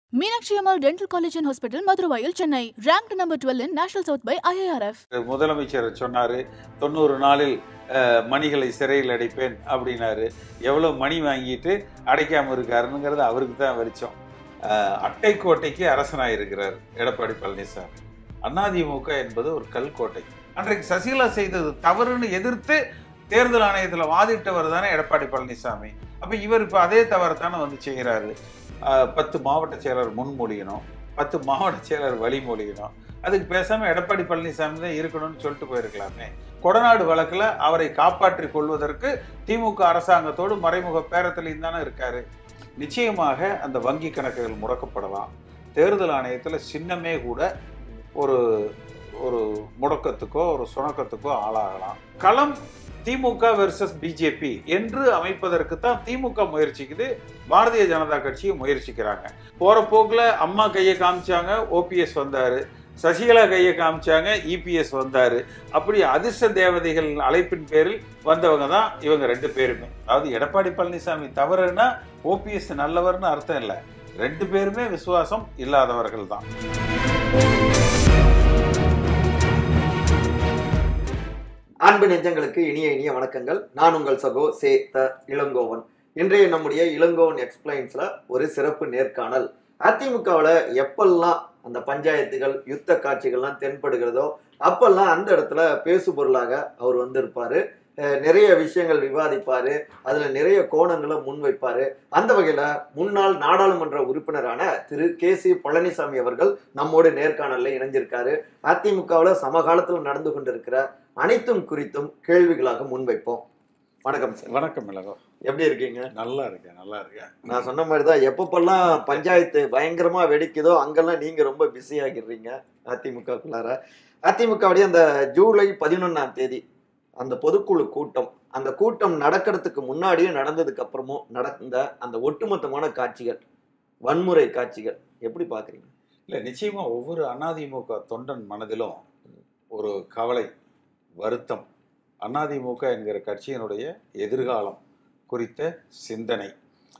Meenakshi Ammal Dental College and Hospital, Madurai, Chennai. Ranked number 12 in National South by IIRF. முதலமைச்சர் சொன்னார் தொண்ணூறு நாளில் அஹ், மணிகளை சிறையில் அடைப்பேன் அப்படின்னாரு எவ்வளோ மணி வாங்கிட்டு அடைக்காமல் இருக்காருங்கிறது அவருக்கு தான் வெளிச்சம் அஹ், அட்டைக்கோட்டைக்கு அரசனாக இருக்கிறார் எடப்பாடி பழனிசாமி அதிமுக என்பது ஒரு கல்கோட்டை அன்றைக்கு சசிகலா செய்தது தவறுன்னு எதிர்த்து தேர்தல் ஆணையத்தில் வாதிட்டவர் தானே எடப்பாடி பழனிசாமி அப்போ இவர் இப்போ அதே தவறு தானே வந்து செய்கிறாரு அஹ், பத்து மாவட்ட செயலர் முன்மொழியணும் பத்து மாவட்ட செயலர் வழிமொழியணும் அதுக்கு பேசாம எடப்பாடி பழனிசாமி தான் இருக்கணும்னு சொல்லிட்டு போயிருக்கலாமே கொடநாடு வழக்குல அவரை காப்பாற்றிக் கொள்வதற்கு திமுக அரசாங்கத்தோடு மறைமுக பேரத்திலையும் தானே இருக்காரு நிச்சயமாக அந்த வங்கி கணக்குகள் முடக்கப்படலாம் தேர்தல் ஆணையத்தில் சின்னமே கூட ஒரு ஒரு முடக்கத்துக்கோ ஒரு சுணக்கத்துக்கோ ஆளாகலாம் களம் திமுக வெர்சஸ் பிஜேபி என்று அமைப்பதற்கு தான் திமுக முயற்சிக்குது பாரதிய ஜனதா கட்சியும் முயற்சிக்கிறாங்க போற போக்குல அம்மா கையை காமிச்சாங்க ஓபிஎஸ் வந்தாரு சசிகலா கையை காமிச்சாங்க இபிஎஸ் வந்தாரு அப்படி அதிர்ஷ்ட தேவதைகள் அழைப்பின் பேரில் வந்தவங்க தான் இவங்க ரெண்டு பேருமே அதாவது எடப்பாடி பழனிசாமி தவறுனா ஓபிஎஸ் நல்லவர்னு அர்த்தம் இல்லை ரெண்டு பேருமே விசுவாசம் இல்லாதவர்கள் தான் அன்பு நெஞ்சங்களுக்கு இனிய இனிய வணக்கங்கள் நான் உங்கள் சகோ சே த இளங்கோவன் இன்றைய நம்முடைய இளங்கோவன் எக்ஸ்பிளைன்ஸ்ல ஒரு சிறப்பு நேர்காணல் அதிமுகவில் எப்பெல்லாம் அந்த பஞ்சாயத்துகள் யுத்த காட்சிகள்லாம் தென்படுகிறதோ அப்பெல்லாம் அந்த இடத்துல பேசு பொருளாக அவர் வந்திருப்பாரு அஹ் நிறைய விஷயங்கள் விவாதிப்பாரு அதுல நிறைய கோணங்களை முன்வைப்பாரு அந்த வகையில முன்னாள் நாடாளுமன்ற உறுப்பினரான திரு கே சி பழனிசாமி அவர்கள் நம்மோடு நேர்காணல்ல இணைஞ்சிருக்காரு அதிமுகவில் சமகாலத்தில் நடந்து கொண்டிருக்கிற அனைத்தும் குறித்தும் கேள்விகளாக முன்வைப்போம் வணக்கம் சார் வணக்கம் மிளகோ எப்படி இருக்கீங்க நல்லா இருக்கேன் நல்லா இருக்கேன் நான் சொன்ன மாதிரி தான் எப்பப்பெல்லாம் பஞ்சாயத்து பயங்கரமா வெடிக்குதோ அங்கெல்லாம் நீங்க ரொம்ப பிஸி ஆகிடுறீங்க அதிமுகக்குள்ளார அதிமுகவுடைய அந்த ஜூலை பதினொன்னாம் தேதி அந்த பொதுக்குழு கூட்டம் அந்த கூட்டம் நடக்கிறதுக்கு முன்னாடியே நடந்ததுக்கு அப்புறமும் நடந்த அந்த ஒட்டுமொத்தமான காட்சிகள் வன்முறை காட்சிகள் எப்படி பாக்குறீங்க இல்லை நிச்சயமா ஒவ்வொரு அதிமுக தொண்டன் மனதிலும் ஒரு கவலை வருத்தம் அதிமுக என்கிற கட்சியினுடைய எதிர்காலம் குறித்த சிந்தனை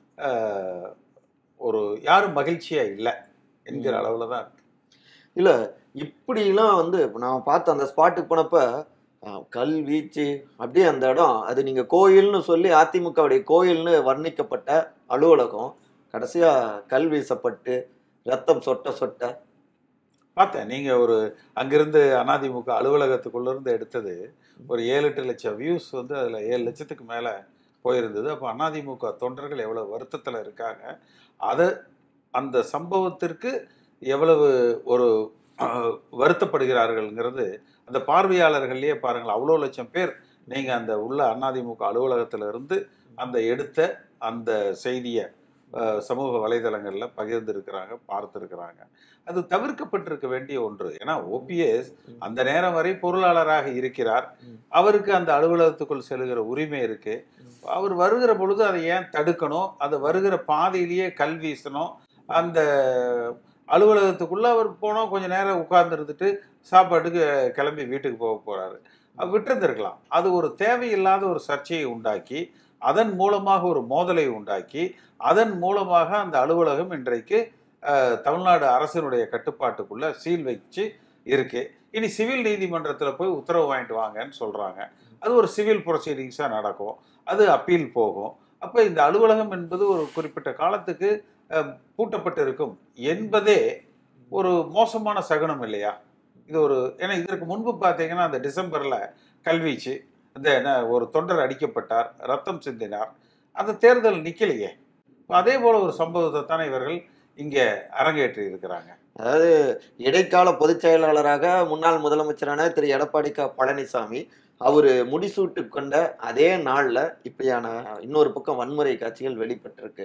ஆஹ், ஒரு யாரும் மகிழ்ச்சியா இல்லை என்கிற ம். அளவில் தான் இருக்கு. இல்ல இப்படிலாம் வந்து இப்ப நான் பார்த்த அந்த ஸ்பாட்டுக்கு போனப்ப அஹ், கல் வீச்சு அப்படியே அந்த இடம் அது நீங்க கோயில்னு சொல்லி அதிமுகவுடைய கோயில்னு வர்ணிக்கப்பட்ட அலுவலகம் கடைசியா கல் வீசப்பட்டு ரத்தம் சொட்ட சொட்ட பார்த்தேன் நீங்க ஒரு அங்கிருந்து அதிமுக அலுவலகத்துக்குள்ள இருந்து எடுத்தது ஒரு ஏழு எட்டு லட்சம் வியூஸ் வந்து அதுல ஏழு லட்சத்துக்கு மேல போயிருந்தது அப்போ அதிமுக தொண்டர்கள் எவ்வளவு வருத்தத்துல இருக்காங்க அதை அந்த சம்பவத்திற்கு எவ்வளவு ஒரு அஹ், வருத்தப்படுகிறார்கள்ங்கிறது அந்த பார்வையாளர்கள்லயே பாருங்கள் அவ்வளோ லட்சம் பேர் நீங்க அந்த உள்ள அதிமுக அலுவலகத்துல இருந்து அந்த எடுத்த அந்த செய்தியை அஹ், சமூக வலைதளங்கள்ல பகிர்ந்திருக்கிறாங்க பார்த்திருக்கிறாங்க அது தவிர்க்கப்பட்டிருக்க வேண்டிய ஒன்று ஏன்னா ஓபிஎஸ் அந்த நேரம் வரை பொருளாளராக இருக்கிறார் ம். அவருக்கு அந்த அலுவலகத்துக்குள் செல்கிற உரிமை இருக்கு அவர் வருகிற பொழுது அதை ஏன் தடுக்கணும் அதை வருகிற பாதையிலேயே கல் வீசணும் அந்த அலுவலகத்துக்குள்ள அவர் போனோம் கொஞ்ச நேரம் உட்கார்ந்து இருந்துட்டு சாப்பாட்டுக்கு கிளம்பி வீட்டுக்கு போக போறாரு அவர் விட்டிருந்திருக்கலாம் அது ஒரு தேவையில்லாத ஒரு சர்ச்சையை உண்டாக்கி அதன் மூலமாக ஒரு மோதலை உண்டாக்கி அதன் மூலமாக அந்த அலுவலகம் இன்றைக்கு அஹ், தமிழ்நாடு அரசினுடைய கட்டுப்பாட்டுக்குள்ள சீல் வச்சு இருக்கு இனி சிவில் நீதிமன்றத்தில் போய் உத்தரவு வாங்கிட்டு வாங்கன்னு சொல்றாங்க அது ஒரு சிவில் ப்ரொசீடிங்ஸாக நடக்கும் அது அப்பீல் போகும் அப்போ இந்த அலுவலகம் என்பது ஒரு குறிப்பிட்ட காலத்துக்கு அஹ், பூட்டப்பட்டு இருக்கும் என்பதே ஒரு மோசமான சகுனம் இல்லையா இது ஒரு ஏன்னா இதற்கு முன்பு பார்த்தீங்கன்னா அந்த டிசம்பர்ல கல்வீச்சு இந்த என்ன ஒரு தொண்டர் அடிக்கப்பட்டார் ரத்தம் சிந்தினார் அந்த தேர்தல் நிக்கலையே இப்ப அதே போல ஒரு சம்பவத்தை தானே இவர்கள் இங்கே அரங்கேற்றி இருக்கிறாங்க அதாவது இடைக்கால பொதுச் செயலாளராக முன்னாள் முதலமைச்சரான திரு எடப்பாடி க பழனிசாமி அவரு முடிசூட்டு கொண்ட அதே நாள்ல இப்படியான இன்னொரு பக்கம் வன்முறை காட்சிகள் வெளிப்பட்டிருக்கு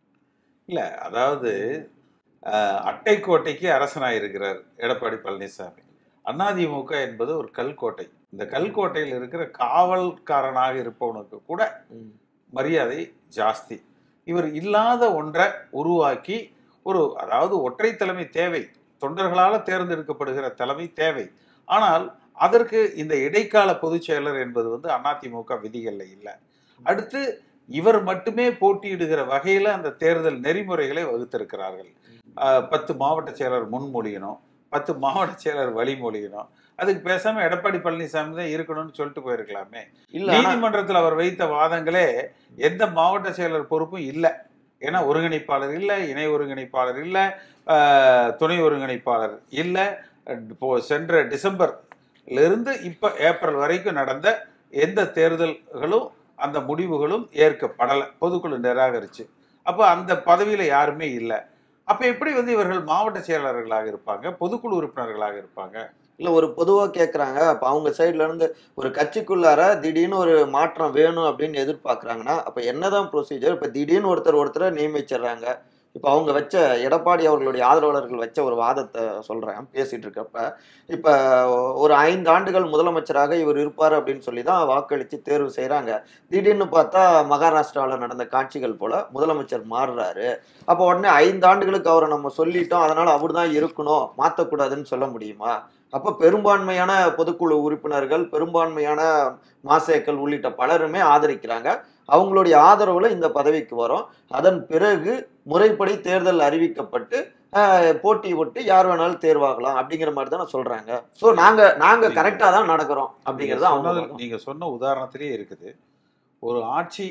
இல்ல அதாவது அஹ், அட்டைக்கோட்டைக்கு அரசனாக இருக்கிறார் எடப்பாடி பழனிசாமி அதிமுக என்பது ஒரு கல்கோட்டை இந்த கல்கோட்டையில் இருக்கிற காவல்காரனாக இருப்பவனுக்கு கூட ம். மரியாதை ஜாஸ்தி இவர் இல்லாத ஒன்றை உருவாக்கி ஒரு அதாவது ஒற்றை தலைமை தேவை தொண்டர்களால் தேர்ந்தெடுக்கப்படுகிற தலைமை தேவை ஆனால் அதற்கு இந்த இடைக்கால பொதுச் செயலர் என்பது வந்து அதிமுக விதிகள்ல இல்லை அடுத்து இவர் மட்டுமே போட்டியிடுகிற வகையில அந்த தேர்தல் நெறிமுறைகளை வகுத்திருக்கிறார்கள் அஹ், பத்து மாவட்ட செயலர் முன்மொழியணும் பத்து மாவட்ட செயலர் வழிமொழியணும் அதுக்கு பேசாம எடப்பாடி பழனிசாமி தான் இருக்கணும்னு சொல்லிட்டு போயிருக்கலாமே இல்ல ஆனா- நீதிமன்றத்தில் அவர் வைத்த வாதங்களே எந்த மாவட்ட செயலர் பொறுப்பும் இல்லை ஏன்னா ஒருங்கிணைப்பாளர் இல்லை இணை ஒருங்கிணைப்பாளர் இல்லை ஆஹ், துணை ஒருங்கிணைப்பாளர் இல்லை இப்போ சென்ற டிசம்பர்ல இருந்து இப்போ ஏப்ரல் வரைக்கும் நடந்த எந்த தேர்தல்களும் அந்த முடிவுகளும் ஏற்கப்படலை பொதுக்குழு நிராகரிச்சு அப்போ அந்த பதவியில் யாருமே இல்லை அப்போ எப்படி வந்து இவர்கள் மாவட்ட செயலாளர்களாக இருப்பாங்க பொதுக்குழு உறுப்பினர்களாக இருப்பாங்க இல்ல ஒரு பொதுவா கேக்குறாங்க அப்ப அவங்க சைடுல இருந்து ஒரு கட்சிக்குள்ளார திடீர்னு ஒரு மாற்றம் வேணும் அப்படின்னு எதிர்பார்க்கறாங்கன்னா அப்ப என்னதான் ப்ரொசீஜர் இப்ப திடீர்னு ஒருத்தர் ஒருத்தரை நியமிச்சிடுறாங்க இப்ப அவங்க வச்ச எடப்பாடி அவர்களுடைய ஆதரவாளர்கள் வச்ச ஒரு வாதத்தை சொல்றேன் பேசிட்டு இருக்கப்ப இப்ப ஒரு ஐந்து ஆண்டுகள் முதலமைச்சராக இவர் இருப்பார் அப்படின்னு சொல்லி தான் வாக்களிச்சு தேர்வு செய்றாங்க திடீர்னு பார்த்தா மகாராஷ்டிராவில் நடந்த காட்சிகள் போல முதலமைச்சர் மாறுறாரு அப்போ உடனே ஐந்து ஆண்டுகளுக்கு அவரை நம்ம சொல்லிட்டோம் அதனால அவர் தான் இருக்கணும் மாற்றக்கூடாதுன்னு சொல்ல முடியுமா அப்ப பெரும்பான்மையான பொதுக்குழு உறுப்பினர்கள் பெரும்பான்மையான மாசேக்கள் உள்ளிட்ட பலருமே ஆதரிக்கிறாங்க அவங்களுடைய ஆதரவுல இந்த பதவிக்கு வரும் அதன் பிறகு முறைப்படி தேர்தல் அறிவிக்கப்பட்டு ஆஹ், போட்டி விட்டு யார் வேணாலும் தேர்வாகலாம் அப்படிங்கிற மாதிரி தானே சொல்றாங்க ஸோ நாங்க நாங்க கரெக்டா தான் நடக்கிறோம் நீங்க அப்படிங்கிறது அவங்க சொன்னது- வாதம். நீங்க சொன்ன உதாரணத்திலேயே இருக்குது ஒரு ஆட்சி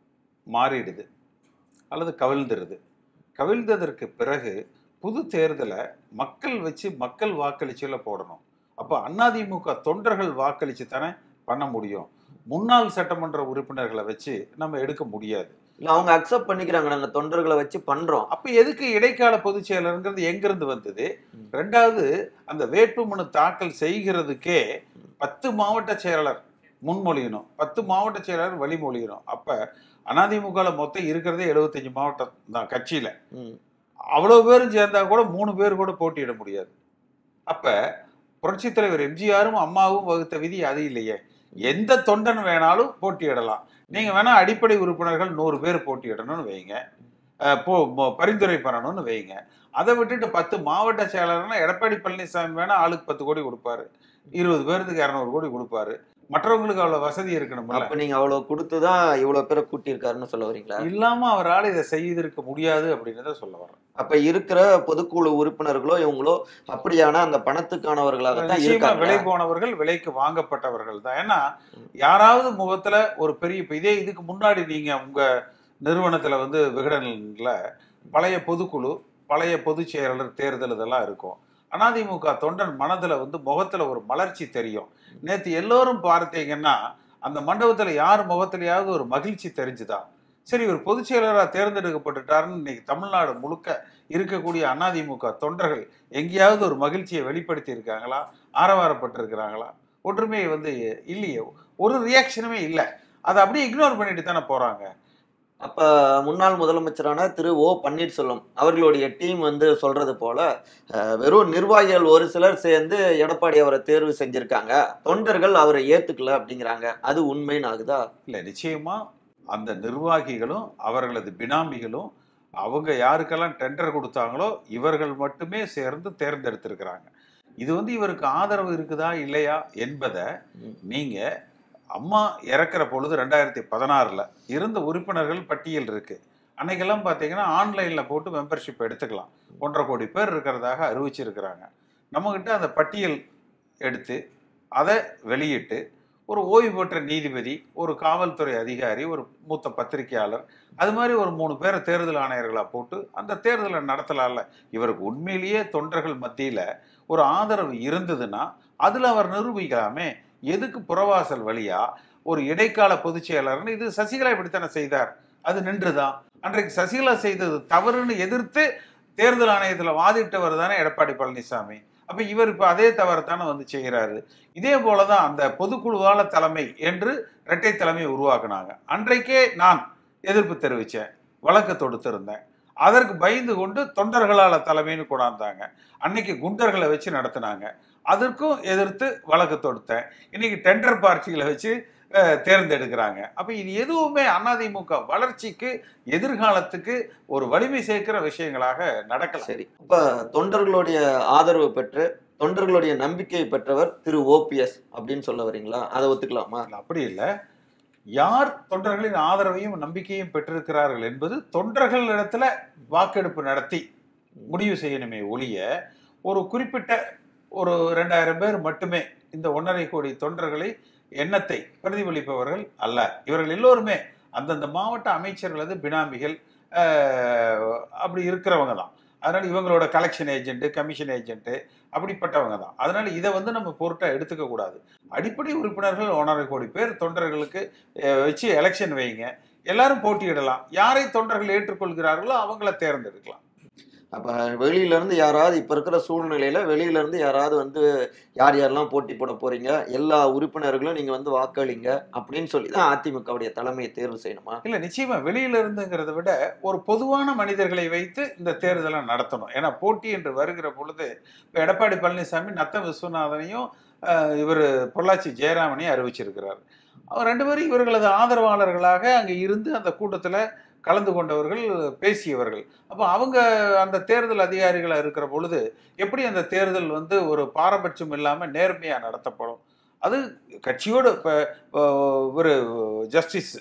மாறிடுது அல்லது கவிழ்ந்துருது கவிழ்ந்ததற்கு பிறகு புது தேர்தலை மக்கள் வச்சு மக்கள் வாக்களிச்சுல போடணும் அப்போ அதிமுக தொண்டர்கள் வாக்களிச்சு தானே பண்ண முடியும் முன்னாள் சட்டமன்ற உறுப்பினர்களை வச்சு நம்ம எடுக்க முடியாது இல்ல அவங்க அக்செப்ட் பண்ணிக்கிறாங்க நாங்க தொண்டர்களை வச்சு பண்றோம் அப்ப எதுக்கு இடைக்கால பொதுச் செயலருங்கிறது எங்கிருந்து வந்தது ம். ரெண்டாவது அந்த வேட்புமனு தாக்கல் செய்கிறதுக்கே பத்து மாவட்ட செயலாளர் முன்மொழியணும் பத்து மாவட்ட செயலாளர் வழிமொழியணும் அப்ப அதிமுகல மொத்தம் இருக்கிறதே 75 மாவட்டம் தான் கட்சியில ம். அவ்வளவு பேரும் சேர்ந்தா கூட மூணு பேர் கூட போட்டியிட முடியாது அப்ப புரட்சித் தலைவர் எம்ஜிஆரும் அம்மாவும் வகுத்த விதி அது இல்லையே எந்த தொண்டன் வேணாலும் போட்டியிடலாம் நீங்க வேணா அடிப்படை உறுப்பினர்கள் நூறு பேர் போட்டியிடணும்னு வைங்க அஹ் போ மோ- பரிந்துரை பண்ணணும்னு வைங்க அதை விட்டுட்டு பத்து மாவட்ட செயலாளர்னா எடப்பாடி பழனிசாமி வேணா ஆளுக்கு பத்து கோடி கொடுப்பாரு இருபது பேருக்கு இரநூறு கோடி கொடுப்பாரு மற்றவங்களுக்கு அவ்வளவு வசதி இருக்கணும்ல அப்ப நீங்க அவ்வளவு கொடுத்துதான் இவ்வளவு பேரை கூட்டியிருக்காருன்னு சொல்ல வரீங்களா இல்லாம அவரால் இதை செய்திருக்க முடியாது அப்படின்னு தான் சொல்ல வர்றேன் அப்ப இருக்கிற பொதுக்குழு உறுப்பினர்களோ இவங்களோ அப்படியான அந்த பணத்துக்கானவர்களாகத்தான் நிச்சயமா இருக்காங்க விலை போனவர்கள் விலைக்கு வாங்கப்பட்டவர்கள் தான் ஏன்னா யாராவது முகத்துல ஒரு பெரிய இப்ப இதே இதுக்கு முன்னாடி நீங்க உங்க நிறுவனத்துல வந்து விகடன்ல பழைய பொதுக்குழு பழைய பொதுச் செயலாளர் தேர்தல் இதெல்லாம் இருக்கும் அதிமுக தொண்டன் மனதுல வந்து முகத்துல ஒரு மலர்ச்சி தெரியும் நேத்து எல்லோரும் பார்த்தீங்கன்னா அந்த மண்டபத்துல யார் முகத்திலேயாவது ஒரு மகிழ்ச்சி தெரிஞ்சுதா சரி ஒரு பொதுச் செயலராக தேர்ந்தெடுக்கப்பட்டுட்டாருன்னு இன்னைக்கு தமிழ்நாடு முழுக்க இருக்கக்கூடிய அதிமுக தொண்டர்கள் எங்கேயாவது ஒரு மகிழ்ச்சியை வெளிப்படுத்தி இருக்காங்களா ஆரவாரப்பட்டிருக்கிறாங்களா ஒற்றுமையை வந்து இல்லையே ஒரு ரியாக்ஷனுமே இல்லை அதை அப்படியே இக்னோர் பண்ணிட்டு தானே போறாங்க அப்ப முன்னாள் முதலமைச்சரான திரு ஓ பன்னீர்செல்வம் அவர்களுடைய டீம் வந்து சொல்றது போல அஹ், வெறும் நிர்வாகிகள் ஒரு சிலர் சேர்ந்து எடப்பாடி அவரை தேர்வு செஞ்சிருக்காங்க தொண்டர்கள் அவரை ஏத்துக்கல அப்படிங்கிறாங்க அது உண்மைன்னு ஆகுதா இல்லை நிச்சயமா அந்த நிர்வாகிகளும் அவர்களது பினாமிகளும் அவங்க யாருக்கெல்லாம் டெண்டர் கொடுத்தாங்களோ இவர்கள் மட்டுமே சேர்ந்து தேர்ந்தெடுத்திருக்கிறாங்க இது வந்து இவருக்கு ஆதரவு இருக்குதா இல்லையா என்பதை ம். நீங்க அம்மா இறக்குற பொழுது ரெண்டாயிரத்தி பதினாறுல இருந்த உறுப்பினர்கள் பட்டியல் இருக்கு அன்னைக்கெல்லாம் பார்த்தீங்கன்னா ஆன்லைனில் போட்டு மெம்பர்ஷிப் எடுத்துக்கலாம் ஒன்றரை கோடி பேர் இருக்கிறதாக அறிவிச்சிருக்கிறாங்க நம்மக்கிட்ட அந்த பட்டியல் எடுத்து அதை வெளியிட்டு ஒரு ஓய்வு பெற்ற நீதிபதி ஒரு காவல்துறை அதிகாரி ஒரு மூத்த பத்திரிகையாளர் அது மாதிரி ஒரு மூணு பேரை தேர்தல் ஆணையர்களாக போட்டு அந்த தேர்தலை நடத்தலாம்ல இவருக்கு உண்மையிலேயே தொண்டர்கள் மத்தியில் ஒரு ஆதரவு இருந்ததுன்னா அதில் அவர் நிரூபிக்கலாமே எதுக்கு புறவாசல் வழியா ஒரு இடைக்கால பொதுச் செயலாளர்னு இது சசிகலா இப்படித்தானே செய்தார் அது நின்றுதான் அன்றைக்கு சசிகலா செய்தது தவறுன்னு எதிர்த்து தேர்தல் ஆணையத்தில் வாதிட்டவர் தானே எடப்பாடி பழனிசாமி அப்ப இவர் இப்ப அதே தவறு தானே வந்து செய்கிறாரு இதே போலதான் அந்த பொதுக்குழுவால தலைமை என்று இரட்டை தலைமை உருவாக்குனாங்க அன்றைக்கே நான் எதிர்ப்பு தெரிவித்தேன் வழக்கு தொடுத்திருந்தேன் அதற்கு பயந்து கொண்டு தொண்டர்களால தலைமைன்னு கொண்டாந்தாங்க அன்னைக்கு குண்டர்களை வச்சு நடத்தினாங்க அதற்கும் எதிர்த்து வழக்கு தொடுத்தேன் இன்னைக்கு டெண்டர் பார்ட்டிகளை வச்சு அஹ், தேர்ந்தெடுக்கிறாங்க அப்ப இது எதுவுமே அதிமுக வளர்ச்சிக்கு எதிர்காலத்துக்கு ஒரு வலிமை சேர்க்கிற விஷயங்களாக நடக்கல சரி இப்ப தொண்டர்களுடைய ஆதரவு பெற்று தொண்டர்களுடைய நம்பிக்கையை பெற்றவர் திரு ஓபிஎஸ் அப்படின்னு சொல்ல வரீங்களா அதை ஒத்துக்கலாமா இல்ல, அப்படி இல்லை யார் தொண்டர்களின் ஆதரவையும் நம்பிக்கையும் பெற்றிருக்கிறார்கள் என்பது தொண்டர்களிடத்துல வாக்கெடுப்பு நடத்தி முடிவு செய்யணுமே ஒழிய ஒரு குறிப்பிட்ட ஒரு ரெண்டாயிரம் பேர் மட்டுமே இந்த ஒன்றரை கோடி தொண்டர்களை எண்ணத்தை பிரதிபலிப்பவர்கள் அல்ல இவர்கள் எல்லோருமே அந்தந்த மாவட்ட அமைச்சர்களது பினாமிகள் ஆஹ், அப்படி இருக்கிறவங்க தான் அதனால இவங்களோட கலெக்ஷன் ஏஜென்ட் கமிஷன் ஏஜென்ட் அப்படிப்பட்டவங்க தான் அதனால இதை வந்து நம்ம பொருட்டா எடுத்துக்க கூடாது அடிப்படை உறுப்பினர்கள் ஒன்றரை கோடி பேர் தொண்டர்களுக்கு அஹ், வச்சு எலெக்ஷன் வைங்க எல்லாரும் போட்டியிடலாம் யாரை தொண்டர்கள் ஏற்றுக்கொள்கிறார்களோ அவங்கள தேர்ந்தெடுக்கலாம் அப்ப வெளியில இருந்து யாராவது இப்ப இருக்கிற சூழ்நிலையில வெளியில இருந்து யாராவது வந்து யார் யாரெல்லாம் போட்டி போட போறீங்க எல்லா உறுப்பினர்களும் நீங்க வந்து வாக்களிங்க அப்படின்னு சொல்லி தான் அதிமுகவுடைய தலைமையை தேர்வு செய்யணுமா இல்ல நிச்சயமா வெளியில இருந்துங்கிறத விட ஒரு பொதுவான மனிதர்களை வைத்து இந்த தேர்தலை நடத்தணும் ஏன்னா போட்டி என்று வருகிற பொழுது இப்ப எடப்பாடி பழனிசாமி நத்த விஸ்வநாதனையும் இவர் பொள்ளாச்சி ஜெயராமனையும் அறிவிச்சிருக்கிறார் அவர் ரெண்டு பேரும் இவர்களது ஆதரவாளர்களாக அங்க இருந்து அந்த கூட்டத்துல கலந்து கொண்டவர்கள் பேசியவர்கள் அப்போ அவங்க அந்த தேர்தல் அதிகாரிகளா இருக்கிற பொழுது எப்படி அந்த தேர்தல் வந்து ஒரு பாரபட்சம் இல்லாம நேர்மையா நடத்தப்படும் அது கட்சியோடு இப்போ இவர் ஜஸ்டிஸ்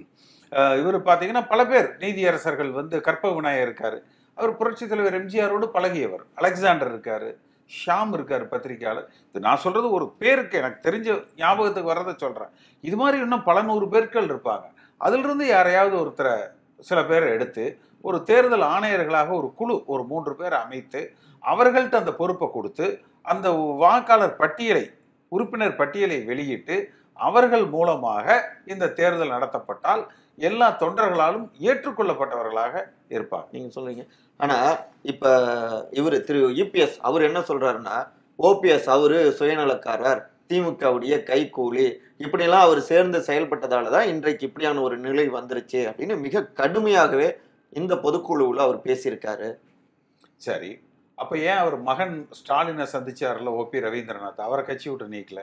இவர் பார்த்தீங்கன்னா பல பேர் நீதியரசர்கள் வந்து கற்பக விநாயகர் இருக்காரு அவர் புரட்சி தலைவர் எம்ஜிஆரோடு பழகியவர் அலெக்சாண்டர் இருக்காரு ஷாம் இருக்காரு பத்திரிகையாளர் இது நான் சொல்றது ஒரு பேருக்கு எனக்கு தெரிஞ்ச ஞாபகத்துக்கு வர்றதை சொல்றேன் இது மாதிரி இன்னும் பல நூறு பேர்கள் இருப்பாங்க அதிலிருந்து யாரையாவது ஒருத்தரை சில பேரை எடுத்து ஒரு தேர்தல் ஆணையர்களாக ஒரு குழு ஒரு மூன்று பேரை அமைத்து அவர்கள்ட்ட அந்த பொறுப்பை கொடுத்து அந்த வாக்காளர் பட்டியலை உறுப்பினர் பட்டியலை வெளியிட்டு அவர்கள் மூலமாக இந்த தேர்தல் நடத்தப்பட்டால் எல்லா தொண்டர்களாலும் ஏற்றுக்கொள்ளப்பட்டவர்களாக இருப்பாங்க நீங்க சொல்றீங்க ஆனா இப்ப இவரு திரு யூபிஎஸ் அவர் என்ன சொல்றாருன்னா ஓபிஎஸ் அவரு சுயநலக்காரர் திமுகவுடைய கைகூலி இப்படியெல்லாம் அவர் சேர்ந்து செயல்பட்டதால தான் இன்றைக்கு இப்படியான ஒரு நிலை வந்துருச்சு அப்படின்னு மிக கடுமையாகவே இந்த பொதுக்குழுவில் அவர் பேசியிருக்காரு சரி அப்ப ஏன் அவர் மகன் ஸ்டாலினை சந்திச்சார்ல ஓபி ரவீந்திரநாத் அவரை கட்சி விட்டு நீக்கல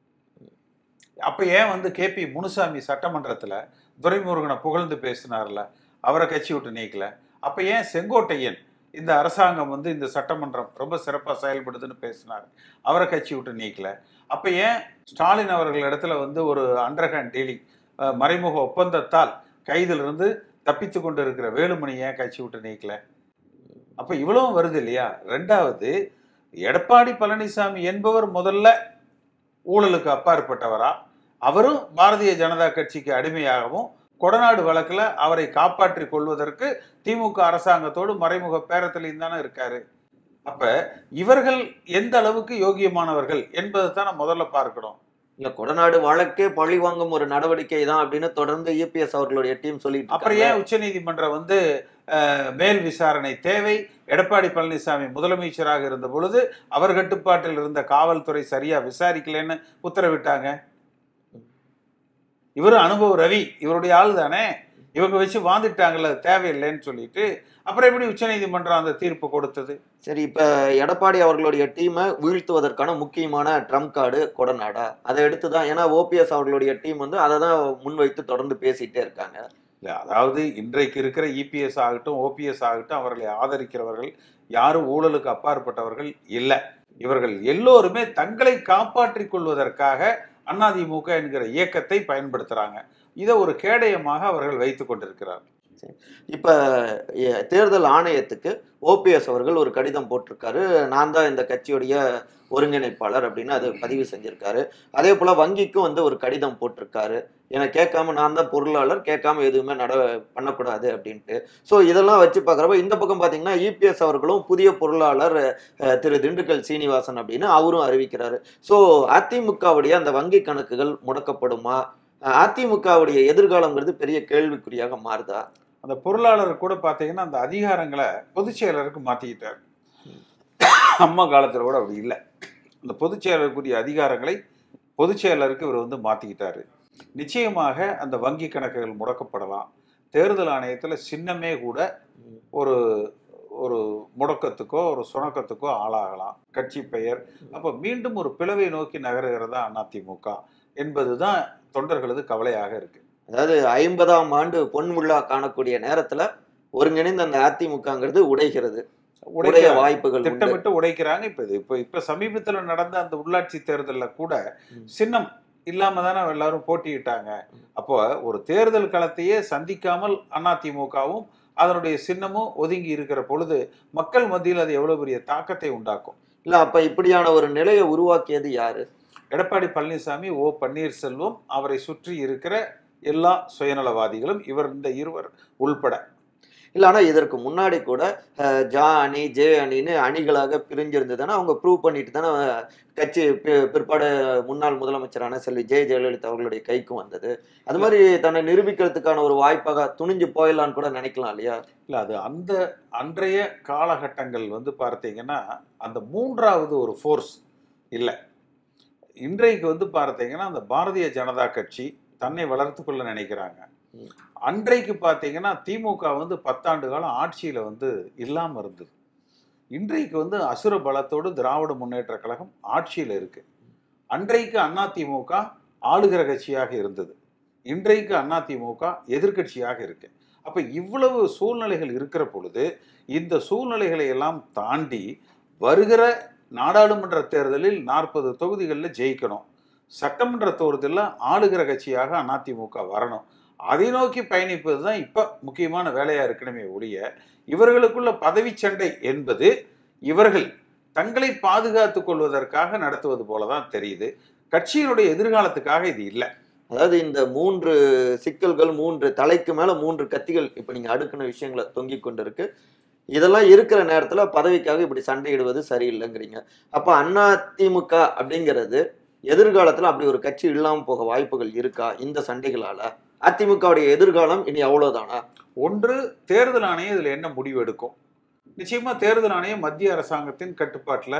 அப்ப ஏன் வந்து கே பி முனுசாமி சட்டமன்றத்துல துரைமுருகனை புகழ்ந்து பேசினார்ல அவரை கட்சி விட்டு நீக்கல அப்ப ஏன் செங்கோட்டையன் இந்த அரசாங்கம் வந்து இந்த சட்டமன்றம் ரொம்ப சிறப்பாக செயல்படுதுன்னு பேசினார் அவரை கட்சி விட்டு நீக்கல அப்ப ஏன் ஸ்டாலின் அவர்கள் இடத்துல வந்து ஒரு அண்டர்ஹேண்ட் டீலிங் மறைமுக ஒப்பந்தத்தால் கைதிலிருந்து தப்பித்து கொண்டு இருக்கிற வேலுமணி ஏன் கட்சி விட்டு நீக்கல அப்ப இவ்வளவும் வருது இல்லையா ரெண்டாவது எடப்பாடி பழனிசாமி என்பவர் முதல்ல ஊழலுக்கு அப்பாற்பட்டவரா அவரும் பாரதிய ஜனதா கட்சிக்கு அடிமையாகவும் கொடநாடு வழக்குல அவரை காப்பாற்றிக் கொள்வதற்கு திமுக அரசாங்கத்தோடு மறைமுக பேரத்திலையும் தானே இருக்காரு அப்ப இவர்கள் எந்த அளவுக்கு யோகியமானவர்கள் என்பதை தான் நம்ம முதல்ல பார்க்கணும் இல்ல கொடநாடு வழக்கே பழி வாங்கும் ஒரு நடவடிக்கை தான் அப்படின்னு தொடர்ந்து யூபிஎஸ் அவர்களுடைய டீம் சொல்லிட்டு அப்புறம் இருக்காங்க. ஏன் உச்சநீதிமன்றம் வந்து அஹ், மேல் விசாரணை தேவை எடப்பாடி பழனிசாமி முதலமைச்சராக இருந்த பொழுது அவர் கட்டுப்பாட்டில் இருந்த காவல்துறை சரியா விசாரிக்கலைன்னு உத்தரவிட்டாங்க இவரு அனுபவ ரவி இவருடைய ஆள் தானே இவங்க வச்சு வாழ்ந்துட்டாங்கல்ல அது தேவையில்லைன்னு சொல்லிட்டு அப்புறம் எப்படி உச்சநீதிமன்றம் அந்த தீர்ப்பு கொடுத்தது சரி இப்ப எடப்பாடி அவர்களுடைய டீமை வீழ்த்துவதற்கான முக்கியமான ட்ரம்ப் கார்டு கொடநாடா அதை எடுத்து தான் ஏன்னா ஓபிஎஸ் அவர்களுடைய டீம் வந்து அதை தான் முன்வைத்து தொடர்ந்து பேசிட்டே இருக்காங்க இல்ல அதாவது இன்றைக்கு இருக்கிற இபிஎஸ் ஆகட்டும் ஓபிஎஸ் ஆகட்டும் அவர்களை ஆதரிக்கிறவர்கள் யாரும் ஊழலுக்கு அப்பாற்பட்டவர்கள் இல்லை இவர்கள் எல்லோருமே தங்களை காப்பாற்றிக் கொள்வதற்காக அதிமுக என்கிற இயக்கத்தை பயன்படுத்துறாங்க இதை ஒரு கேடயமாக அவர்கள் வைத்துக் கொண்டிருக்கிறார் இப்ப எ- தேர்தல் ஆணையத்துக்கு ஓபிஎஸ் அவர்கள் ஒரு கடிதம் போட்டிருக்காரு நான் தான் இந்த கட்சியுடைய ஒருங்கிணைப்பாளர் அப்படின்னு அது பதிவு செஞ்சிருக்காரு அதே போல வங்கிக்கும் வந்து ஒரு கடிதம் போட்டிருக்காரு என கேட்காம நான் தான் பொருளாளர் கேட்காம எதுவுமே நட பண்ணக்கூடாது அப்படின்ட்டு ஸோ இதெல்லாம் வச்சு பார்க்குறப்ப இந்த பக்கம் பார்த்தீங்கன்னா இபிஎஸ் அவர்களும் புதிய பொருளாளர் அஹ், திரு திண்டுக்கல் சீனிவாசன் அப்படின்னு அவரும் அறிவிக்கிறாரு ஸோ அதிமுகவுடைய அந்த வங்கி கணக்குகள் முடக்கப்படுமா அஹ், அதிமுகவுடைய எதிர்காலங்கிறது பெரிய கேள்விக்குறியாக மாறுதா அந்த பொருளாளர் கூட பார்த்தீங்கன்னா அந்த அதிகாரங்களை பொதுச் செயலருக்கு மாற்றிக்கிட்டார் அம்மா காலத்தில் கூட அப்படி இல்லை அந்த பொதுச் செயலருக்குரிய அதிகாரங்களை பொதுச் செயலருக்கு இவர் வந்து மாற்றிக்கிட்டாரு நிச்சயமாக அந்த வங்கி கணக்குகள் முடக்கப்படலாம் தேர்தல் ஆணையத்தில் சின்னமே கூட ஒரு ஒரு முடக்கத்துக்கோ ஒரு சுணக்கத்துக்கோ ஆளாகலாம் கட்சி பெயர் அப்போ மீண்டும் ஒரு பிளவை நோக்கி நகருகிறதா அதிமுக என்பதுதான் தொண்டர்களது கவலையாக இருக்கு அதாவது ஐம்பதாம் ஆண்டு பொன் விழா காணக்கூடிய நேரத்துல ஒருங்கிணைந்த அந்த அதிமுகங்கிறது உடைகிறது உடைய உடைக்க வாய்ப்புகள் உண்டு. திட்டமிட்டு உடைக்கிறாங்க இப்ப இது இப்ப இப்ப சமீபத்துல நடந்த அந்த உள்ளாட்சி தேர்தல்ல கூட ம். சின்னம் இல்லாம தானே எல்லாரும் போட்டியிட்டாங்க அப்போ ஒரு தேர்தல் களத்தையே சந்திக்காமல் அதிமுகவும் அதனுடைய சின்னமும் ஒதுங்கி இருக்கிற பொழுது மக்கள் மத்தியில் அது எவ்வளவு பெரிய தாக்கத்தை உண்டாக்கும் இல்ல அப்ப இப்படியான ஒரு நிலையை உருவாக்கியது யாரு எடப்பாடி பழனிசாமி ஓ பன்னீர்செல்வம் அவரை சுற்றி இருக்கிற எல்லா சுயநலவாதிகளும் இவர் இந்த இருவர் உள்பட இல்ல ஆனா இதற்கு முன்னாடி கூட அஹ், ஜா அணி ஜே அணின்னு அணிகளாக பிரிஞ்சிருந்ததுன்னா அவங்க ப்ரூவ் பண்ணிட்டு தானே அஹ், கட்சி பி- பிற்பாடு முன்னாள் முதலமைச்சரான செல்வி ஜெய ஜெயலலிதா அவர்களுடைய கைக்கும் வந்தது அது மாதிரி தன்னை நிரூபிக்கிறதுக்கான ஒரு வாய்ப்பாக துணிஞ்சு போயிடலான்னு கூட நினைக்கலாம் இல்லையா இல்ல அது அந்த அன்றைய காலகட்டங்கள் வந்து பார்த்தீங்கன்னா அந்த மூன்றாவது ஒரு ஃபோர்ஸ் இல்லை இன்றைக்கு வந்து பார்த்தீங்கன்னா அந்த பாரதிய ஜனதா கட்சி தன்னை வளர்த்து கொள்ள நினைக்கிறாங்க ம். அன்றைக்கு பார்த்தீங்கன்னா திமுக வந்து பத்தாண்டு காலம் ஆட்சியில் வந்து இல்லாமல் இருந்தது இன்றைக்கு வந்து அசுர பலத்தோடு திராவிட முன்னேற்ற கழகம் ஆட்சியில் இருக்கு அன்றைக்கு அதிமுக ஆளுகிற கட்சியாக இருந்தது இன்றைக்கு அதிமுக எதிர்க்கட்சியாக இருக்கு அப்ப இவ்வளவு சூழ்நிலைகள் இருக்கிற பொழுது இந்த சூழ்நிலைகளை எல்லாம் தாண்டி வருகிற நாடாளுமன்ற தேர்தலில் நாற்பது தொகுதிகளில் ஜெயிக்கணும் சட்டமன்ற தேர்தலில் ஆளுகிற கட்சியாக அதிமுக வரணும் அதை நோக்கி பயணிப்பது தான் இப்போ முக்கியமான வேலையாக இருக்கணுமே ஒழிய இவர்களுக்குள்ள பதவி சண்டை என்பது இவர்கள் தங்களை பாதுகாத்துக் கொள்வதற்காக நடத்துவது போல தான் தெரியுது கட்சியினுடைய எதிர்காலத்துக்காக இது இல்லை அதாவது இந்த மூன்று சிக்கல்கள் மூன்று தலைக்கு மேல மூன்று கத்திகள் இப்ப நீங்க அடுக்கின விஷயங்களை தொங்கிக் கொண்டிருக்கு இதெல்லாம் இருக்கிற நேரத்துல பதவிக்காக இப்படி சண்டையிடுவது சரியில்லைங்கிறீங்க அப்ப அண்ணா திமுக அப்படிங்கிறது எதிர்காலத்துல அப்படி ஒரு கட்சி இல்லாம போக வாய்ப்புகள் இருக்கா இந்த சண்டைகளால அதிமுகவுடைய எதிர்காலம் இனி அவ்வளவுதானா ஒன்று தேர்தல் ஆணையம் இதில் என்ன முடிவு எடுக்கும் நிச்சயமா தேர்தல் ஆணையம் மத்திய அரசாங்கத்தின் கட்டுப்பாட்டில்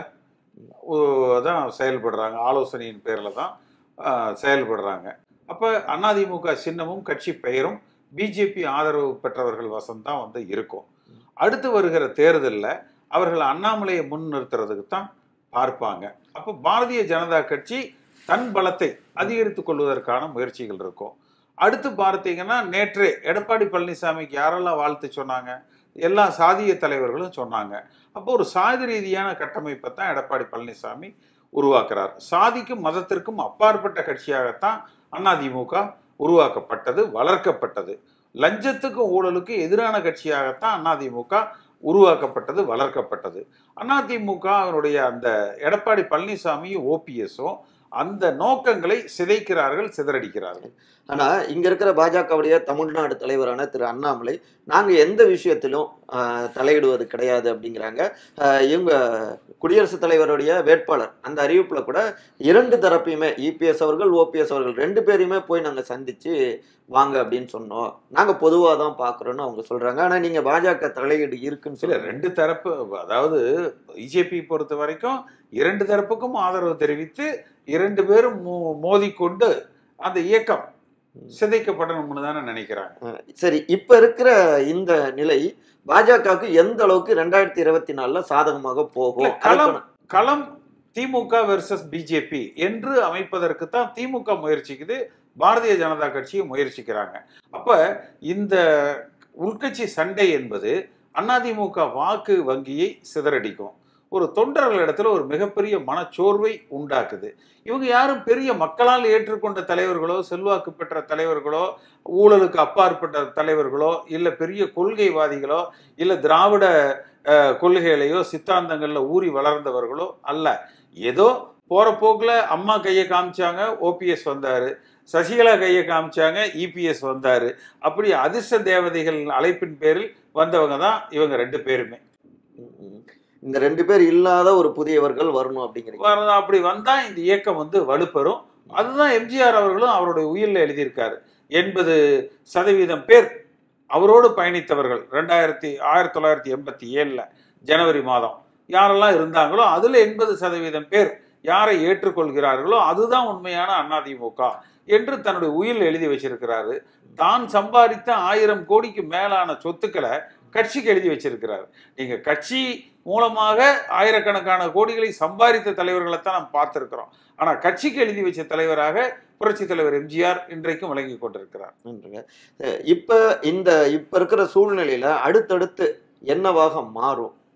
தான் செயல்படுறாங்க ஆலோசனையின் பேரில் தான் ஆஹ், செயல்படுறாங்க அப்போ அதிமுக சின்னமும் கட்சி பெயரும் பிஜேபி ஆதரவு பெற்றவர்கள் வசம் தான் வந்து இருக்கும் அடுத்து வருகிற தேர்தலில் அவர்கள் அண்ணாமலையை முன் நிறுத்துறதுக்கு தான் பார்ப்பாங்க அப்போ பாரதிய ஜனதா கட்சி தன் பலத்தை அதிகரித்துக் கொள்வதற்கான முயற்சிகள் இருக்கும் அடுத்து பார்த்தீங்கன்னா நேற்று எடப்பாடி பழனிசாமிக்கு யாரெல்லாம் வாழ்த்து சொன்னாங்க எல்லா சாதிய தலைவர்களும் சொன்னாங்க அப்போ ஒரு சாதி ரீதியான கட்டமைப்பை தான் எடப்பாடி பழனிசாமி உருவாக்குறார் சாதிக்கும் மதத்திற்கும் அப்பாற்பட்ட கட்சியாகத்தான் அதிமுக உருவாக்கப்பட்டது வளர்க்கப்பட்டது லஞ்சத்துக்கும் ஊழலுக்கும் எதிரான கட்சியாகத்தான் அதிமுக உருவாக்கப்பட்டது வளர்க்கப்பட்டது அதிமுக அவருடைய அந்த எடப்பாடி பழனிசாமியும் ஓபிஎஸும் அந்த நோக்கங்களை சிதைக்கிறார்கள் சிதறடிக்கிறார்கள் ஆனா இங்க இருக்கிற பாஜகவுடைய தமிழ்நாடு தலைவரான திரு அண்ணாமலை நாங்க எந்த விஷயத்திலும் ஆஹ், தலையிடுவது கிடையாது அப்படிங்கிறாங்க ஆஹ், இவங்க குடியரசுத் தலைவருடைய வேட்பாளர் அந்த அறிவிப்புல கூட இரண்டு தரப்பையுமே இபிஎஸ் அவர்கள் ஓபிஎஸ் அவர்கள் ரெண்டு பேரையுமே போய் நாங்க சந்திச்சு வாங்க அப்படின்னு சொன்னோம் நாங்க பொதுவா தான் பாக்குறோம்னு அவங்க சொல்றாங்க ஆனா நீங்க பாஜக தலையீடு இருக்குன்னு இல்ல சொல்ல ரெண்டு தரப்பு அதாவது பிஜேபி பொறுத்த வரைக்கும் இரண்டு தரப்புக்கும் ஆதரவு தெரிவித்து இரண்டு பேரும் மோ- மோதிக்கொண்டு அந்த இயக்கம் சிதைக்கப்படணும்னு தானே நினைக்கிறாங்க சரி இப்ப இருக்கிற இந்த நிலை பாஜகவுக்கு எந்த அளவுக்கு ரெண்டாயிரத்தி இருபத்தி நாலுல சாதகமாக போகும் இல்ல, களம் அதுக்கான- களம் திமுக வெர்சஸ் பிஜேபி என்று அமைப்பதற்கு தான் திமுக முயற்சிக்குது பாரதிய ஜனதா கட்சியும் முயற்சிக்கிறாங்க அப்ப இந்த உள்கட்சி சண்டை என்பது அதிமுக வாக்கு வங்கியை சிதறடிக்கும் ஒரு தொண்டர்கள் இடத்துல ஒரு மிகப்பெரிய மனச்சோர்வை உண்டாக்குது இவங்க யாரும் பெரிய மக்களால் ஏற்றுக்கொண்ட தலைவர்களோ செல்வாக்கு பெற்ற தலைவர்களோ ஊழலுக்கு அப்பாற்பட்ட தலைவர்களோ இல்லை பெரிய கொள்கைவாதிகளோ இல்லை திராவிட அஹ், கொள்கைகளையோ சித்தாந்தங்கள்ல ஊறி வளர்ந்தவர்களோ அல்ல ஏதோ போற போக்குல அம்மா கையை காமிச்சாங்க ஓபிஎஸ் வந்தாரு சசிகலா கையை காமிச்சாங்க இபிஎஸ் வந்தாரு அப்படி அதிர்ஷ்ட தேவதைகள் அழைப்பின் பேரில் வந்தவங்க தான் இவங்க ரெண்டு பேருமே ம். இந்த ரெண்டு பேர் இல்லாத ஒரு புதியவர்கள் வரணும் அப்படிங்கிறீங்க வர- அப்படி வந்தா இந்த இயக்கம் வந்து வலுப்பெறும் அதுதான் எம்ஜிஆர் அவர்களும் அவருடைய உயிரில் எழுதியிருக்காரு எண்பது சதவீதம் பேர் அவரோடு பயணித்தவர்கள் ரெண்டாயிரத்தி ஆயிரத்தி தொள்ளாயிரத்தி எண்பத்தி ஏழில் ஜனவரி மாதம் யாரெல்லாம் இருந்தாங்களோ அதில் எண்பது சதவீதம் பேர் யாரை ஏற்றுக்கொள்கிறார்களோ அதுதான் உண்மையான அதிமுக என்று தன்னுடைய உயிரில் எழுதி வச்சிருக்கிறாரு தான் சம்பாதித்த ஆயிரம் கோடிக்கு மேலான சொத்துக்களை கட்சிக்கு எழுதி வச்சிருக்கிறார் நீங்க கட்சி மூலமாக ஆயிரக்கணக்கான கோடிகளை சம்பாதித்த தலைவர்களைத்தான் நாம் பார்த்திருக்கிறோம் ஆனா கட்சிக்கு எழுதி வச்ச தலைவராக புரட்சி தலைவர் எம்ஜிஆர் இன்றைக்கும் விளங்கி கொண்டிருக்கிறார் நன்றிங்க. அஹ் இப்ப இந்த இப்ப இருக்கிற சூழ்நிலையில அடுத்தடுத்து என்னவாக மாறும்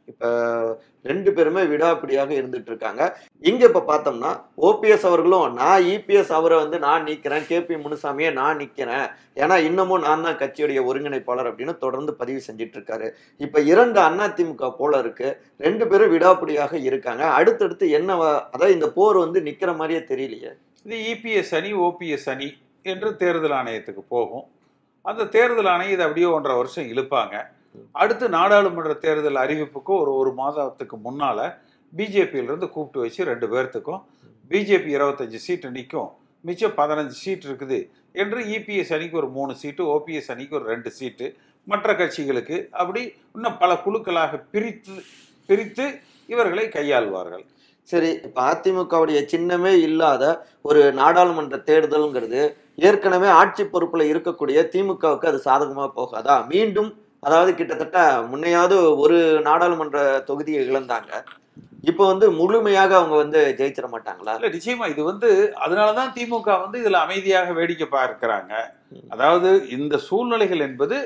இப்ப ரெண்டு பேருமே விடாப்பிடியாக இருந்துட்டு இருக்காங்க இங்க இப்ப பார்த்தோம்னா ஓபிஎஸ் அவர்களும் நான் இபிஎஸ் அவரை வந்து நான் நிக்கிறேன் கேபி முனுசாமியை நான் நிக்கிறேன் ஏன்னா இன்னமும் நான் தான் கட்சியுடைய ஒருங்கிணைப்பாளர் அப்படின்னு தொடர்ந்து பதிவு செஞ்சுட்டு இருக்காரு இப்ப இரண்டு அதிமுக போல இருக்கு ரெண்டு பேரும் விடாப்பிடியாக இருக்காங்க அடுத்தடுத்து என்ன வ- அதாவது இந்த போர் வந்து நிக்கிற மாதிரியே தெரியலையே இது இபிஎஸ் அணி ஓபிஎஸ் அணி என்று தேர்தல் ஆணையத்துக்கு போகும் அந்த தேர்தல் ஆணையம் இதை அப்படியே ஒன்றரை வருஷம் இழுப்பாங்க அடுத்து நாடாளுமன்ற தேர்தல் அறிவிப்புக்கு ஒரு ஒரு மாதத்துக்கு முன்னால பிஜேபியில இருந்து கூப்பிட்டு வச்சு ரெண்டு பேர்த்துக்கும் பிஜேபி இருபத்தஞ்சு சீட்டு நிற்கும் மிச்சம் பதினஞ்சு சீட் இருக்குது என்று இபிஎஸ் அணிக்கு ஒரு மூணு சீட்டு ஓபிஎஸ் அணிக்கு ஒரு ரெண்டு சீட்டு மற்ற கட்சிகளுக்கு அப்படி இன்னும் பல குழுக்களாக பிரித்து பிரித்து இவர்களை கையாள்வார்கள் சரி இப்ப அதிமுகவுடைய சின்னமே இல்லாத ஒரு நாடாளுமன்ற தேர்தல்ங்கிறது ஏற்கனவே ஆட்சி பொறுப்புல இருக்கக்கூடிய திமுகவுக்கு அது சாதகமா போகாதா மீண்டும் அதாவது கிட்டத்தட்ட முன்னையாவது ஒரு நாடாளுமன்ற தொகுதியை இழந்தாங்க இப்போ வந்து முழுமையாக அவங்க வந்து ஜெயிச்சிட மாட்டாங்களா இல்ல நிச்சயமா இது வந்து அதனாலதான் திமுக வந்து இதுல அமைதியாக வேடிக்கை பார்க்கிறாங்க அதாவது இந்த சூழ்நிலைகள் என்பது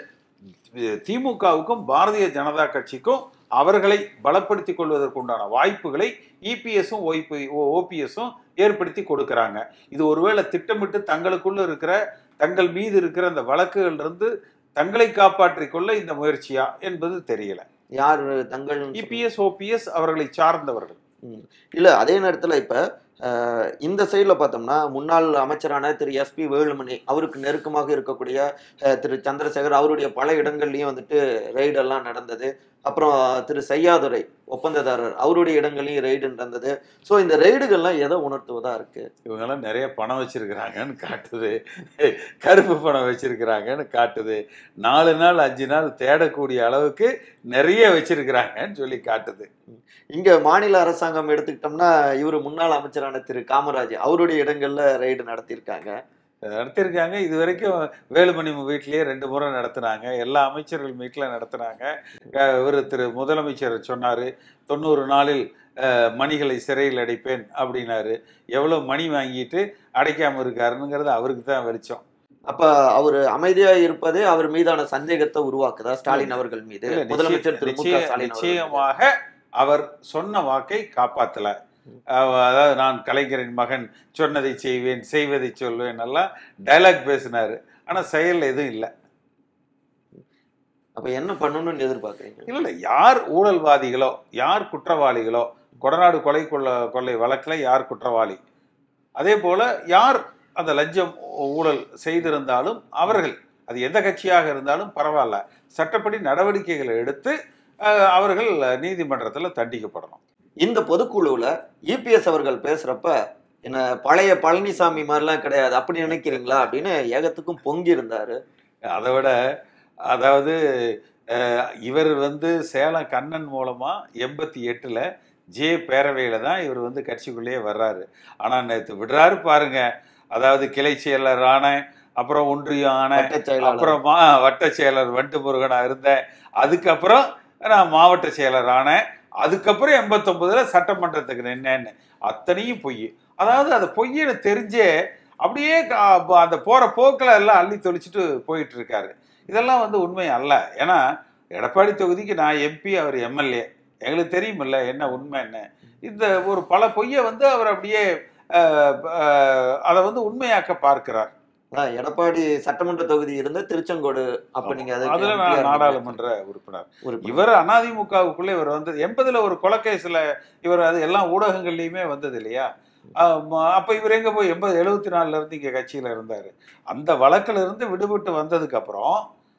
திமுகவுக்கும் பாரதிய ஜனதா கட்சிக்கும் அவர்களை பலப்படுத்திக் கொள்வதற்குண்டான வாய்ப்புகளை இபிஎஸும் ஓபிஎஸும் ஏற்படுத்தி கொடுக்கறாங்க இது ஒருவேளை திட்டமிட்டு தங்களுக்குள்ள இருக்கிற தங்கள் மீது இருக்கிற அந்த வழக்குகள் இருந்து தங்களை காப்பாற்றிக் கொள்ள இந்த முயற்சியா என்பது தெரியல யார் தங்கள் இபிஎஸ் ஓபிஎஸ் அவர்களை சார்ந்தவர்கள் இல்ல அதே நேரத்துல இப்ப அஹ், இந்த சைடுல பார்த்தோம்னா முன்னாள் அமைச்சரான திரு எஸ்பி வேலுமணி அவருக்கு நெருக்கமாக இருக்கக்கூடிய அஹ், திரு சந்திரசேகர் அவருடைய பல இடங்கள்லயும் வந்துட்டு ரெய்டெல்லாம் நடந்தது அப்புறம் திரு செய்யாதுரை ஒப்பந்ததாரர் அவருடைய இடங்கள்லயும் ரெய்டு நடந்தது ஸோ இந்த ரெய்டுகள்லாம் எதை உணர்த்துவதா இருக்கு இவங்கெல்லாம் நிறைய பணம் வச்சிருக்கிறாங்கன்னு காட்டுது கருப்பு பணம் வச்சிருக்கிறாங்கன்னு காட்டுது நாலு நாள் அஞ்சு நாள் தேடக்கூடிய அளவுக்கு நிறைய வச்சிருக்கிறாங்கன்னு சொல்லி காட்டுது இங்க மாநில அரசாங்கம் எடுத்துக்கிட்டோம்னா இவர் முன்னாள் அமைச்சரான திரு காமராஜ் அவருடைய இடங்கள்ல ரெய்டு நடத்தியிருக்காங்க நடத்தியிருக்காங்க இது வரைக்கும் வேலுமணி வீட்டிலேயே ரெண்டு முறை நடத்துனாங்க எல்லா அமைச்சர்கள் வீட்டில் நடத்துனாங்க அஹ் இவர் திரு முதலமைச்சர் சொன்னார் தொண்ணூறு நாளில் அஹ், மணிகளை சிறையில் அடைப்பேன் அப்படின்னாரு எவ்வளோ மணி வாங்கிட்டு அடைக்காம இருக்காருங்கிறது அவருக்கு தான் வெளிச்சம் அப்ப அவர் அமைதியா இருப்பதே அவர் மீதான சந்தேகத்தை உருவாக்குதா ஸ்டாலின் அவர்கள் மீது இல்ல, நிச்சய- முதலமைச்சர் திரு மு க நிச்சய- ஸ்டாலின் அவர்கள் மீது. நிச்சயமாக அவர் சொன்ன வாக்கை காப்பாத்தல அவ- அதாவது நான் கலைஞரின் மகன் சொன்னதை செய்வேன் செய்வதை சொல்வேன் எல்லாம் டைலாக் பேசினாரு ஆனா செயல்ல எதுவும் இல்லை அப்ப என்ன பண்ணணும்னு எதிர்பார்க்கறீங்க இல்ல இல்ல யார் ஊழல்வாதிகளோ யார் குற்றவாளிகளோ கொடநாடு கொலை கொள்ள கொள்ளை வழக்குல யார் குற்றவாளி அதே போல யார் அந்த லஞ்சம் ஊழல் செய்திருந்தாலும் அவர்கள் அது எந்த கட்சியாக இருந்தாலும் பரவாயில்ல சட்டப்படி நடவடிக்கைகளை எடுத்து அஹ், அவர்கள் நீதிமன்றத்தில் தண்டிக்கப்படணும் இந்த பொதுக்குழுவுல இபிஎஸ் அவர்கள் பேசுறப்ப என்ன பழைய பழனிசாமி மாதிரிலாம் கிடையாது அப்படி நினைக்கிறீங்களா அப்படின்னு ஏகத்துக்கும் பொங்கி இருந்தாரு அதை விட அதாவது அஹ், இவர் வந்து சேலம் கண்ணன் மூலமா எண்பத்தி எட்டுல ஜே பேரவையில தான் இவர் வந்து கட்சிக்குள்ளேயே வர்றாரு ஆனா நேற்று விடுறாரு பாருங்க அதாவது கிளை செயலர் ஆனேன் அப்புறம் ஒன்றியம் ஆனேன் வட்டச் செயலாளர் அப்புறமா வட்ட செயலர் வண்டு முருகனா இருந்தேன் அதுக்கப்புறம் நான் மாவட்ட செயலர் ஆனேன் அதுக்கப்புறம் எண்பத்தொன்பதுல சட்டமன்றத்துக்கு நின்னேன்னு அத்தனையும் பொய் அதாவது அது பொய்ன்னு தெரிஞ்சே அப்படியே கா- அந்த போற போக்கில் எல்லாம் அள்ளி தொளிச்சிட்டு போயிட்டு இருக்காரு இதெல்லாம் வந்து உண்மை அல்ல ஏன்னா எடப்பாடி தொகுதிக்கு நான் எம்பி அவர் எம்எல்ஏ எங்களுக்கு தெரியுமில்ல என்ன உண்மை என்ன இந்த ஒரு பல பொய்யை வந்து அவர் அப்படியே அஹ், அஹ், அதை வந்து உண்மையாக்க பார்க்கிறார் அதான் எடப்பாடி சட்டமன்ற தொகுதி இருந்த திருச்செங்கோடு அப்ப நீங்க அதுக்கு அதுல MP-ஆ நான் இருந்தீங்க. நாடாளுமன்ற உறுப்பினர் உறுப்பினர். இவர் அதிமுகவுக்குள்ள இவர் வந்து எண்பதுல ஒரு கொலகேஸ்ல இவர் அது எல்லா ஊடகங்கள்லயுமே வந்தது இல்லையா ஆமா, அப்ப இவர் எங்க போய் எண்பது எழுபத்தி நாலுல இருந்து இங்க கட்சியில இருந்தாரு அந்த வழக்குல இருந்து விடுபட்டு வந்ததுக்கு அப்புறம்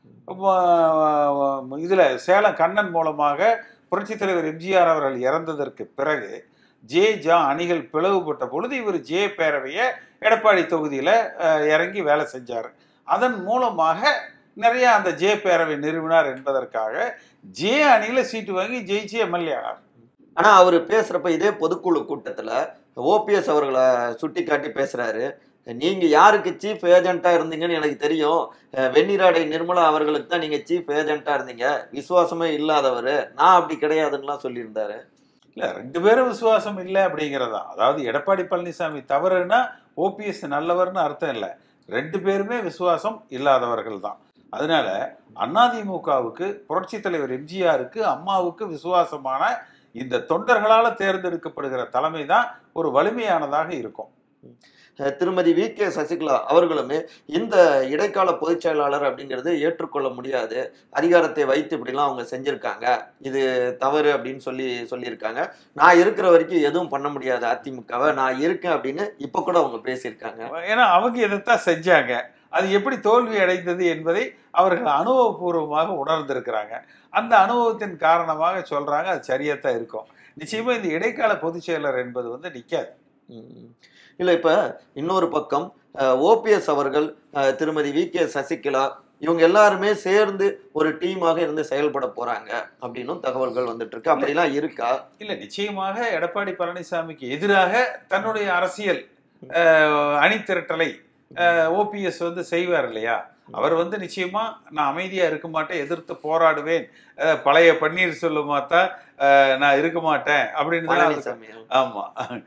ம- இதுல சேலம் கண்ணன் மூலமாக புரட்சித் தலைவர் எம்ஜிஆர் அவர்கள் இறந்ததற்கு பிறகு ஜே ஜா அணிகள் பிளவுபட்ட பொழுது இவர் ஜே பேரவையை எடப்பாடி தொகுதியில அஹ், இறங்கி வேலை செஞ்சார் அதன் மூலமாக நிறைய அந்த ஜே பேரவை நிறுவினார் என்பதற்காக ஜே அணியில சீட்டு வாங்கி ஜெயிச்சு எம்எல்ஏ ஆனார் ஆனா அவர் பேசுறப்ப இதே பொதுக்குழு கூட்டத்துல ஓபிஎஸ் அவர்களை சுட்டி காட்டி பேசுறாரு நீங்க யாருக்கு சீஃப் ஏஜென்ட்டா இருந்தீங்கன்னு எனக்கு தெரியும் அஹ் வெண்ணிராடை நிர்மலா அவர்களுக்கு தான் நீங்க சீஃப் ஏஜென்ட்டா இருந்தீங்க விசுவாசமே இல்லாதவர் நான் அப்படி கிடையாதுன்னுலாம் சொல்லியிருந்தாரு இல்ல ரெண்டு பேரும் விசுவாசம் இல்லை அப்படிங்கிறதா அதாவது எடப்பாடி பழனிசாமி தவறுனா ஓபிஎஸ் நல்லவர்னு அர்த்தம் இல்லை ரெண்டு பேருமே விசுவாசம் இல்லாதவர்கள் தான் அதனால அதிமுகவுக்கு புரட்சி தலைவர் எம்ஜிஆருக்கு அம்மாவுக்கு விசுவாசமான இந்த தொண்டர்களால தேர்ந்தெடுக்கப்படுகிற தலைமை தான் ஒரு வலிமையானதாக இருக்கும் அஹ் திருமதி வி கே சசிகலா அவர்களுமே இந்த இடைக்கால பொதுச் செயலாளர் அப்படிங்கிறது ஏற்றுக்கொள்ள முடியாது அதிகாரத்தை வைத்து இப்படிலாம் அவங்க செஞ்சிருக்காங்க இது தவறு அப்படின்னு சொல்லி சொல்லியிருக்காங்க நான் இருக்கிற வரைக்கும் எதுவும் பண்ண முடியாது அதிமுகவை நான் இருக்கேன் அப்படின்னு இப்ப கூட அவங்க பேசியிருக்காங்க ஏன்னா அவங்க இதைத்தான் செஞ்சாங்க அது எப்படி தோல்வி அடைந்தது என்பதை அவர்கள் அனுபவபூர்வமாக உணர்ந்திருக்கிறாங்க அந்த அனுபவத்தின் காரணமாக சொல்றாங்க அது சரியாத்தான் இருக்கும் நிச்சயமா இந்த இடைக்கால பொதுச் செயலர் என்பது வந்து நிக்காது ம். இல்ல இப்ப இன்னொரு பக்கம் ஓபிஎஸ் அவர்கள் அஹ், திருமதி வி கே சசிகலா இவங்க எல்லாருமே சேர்ந்து ஒரு டீமாக இருந்து செயல்பட போறாங்க அப்படின்னும் தகவல்கள் வந்துட்டு இருக்கு அப்படிலாம் இருக்கா இல்ல நிச்சயமாக எடப்பாடி பழனிசாமிக்கு எதிராக தன்னுடைய அரசியல் அஹ், அணிதிரட்டலை ஓபிஎஸ் வந்து செய்வார் இல்லையா அவர் வந்து நிச்சயமா நான் அமைதியா இருக்க மாட்டேன் எதிர்த்து போராடுவேன் அஹ், பழைய பன்னீர்செல்வமா தான் அஹ், நான் இருக்க மாட்டேன் அப்படின்னு தான் அவரு- பழனிசாமி ஆமா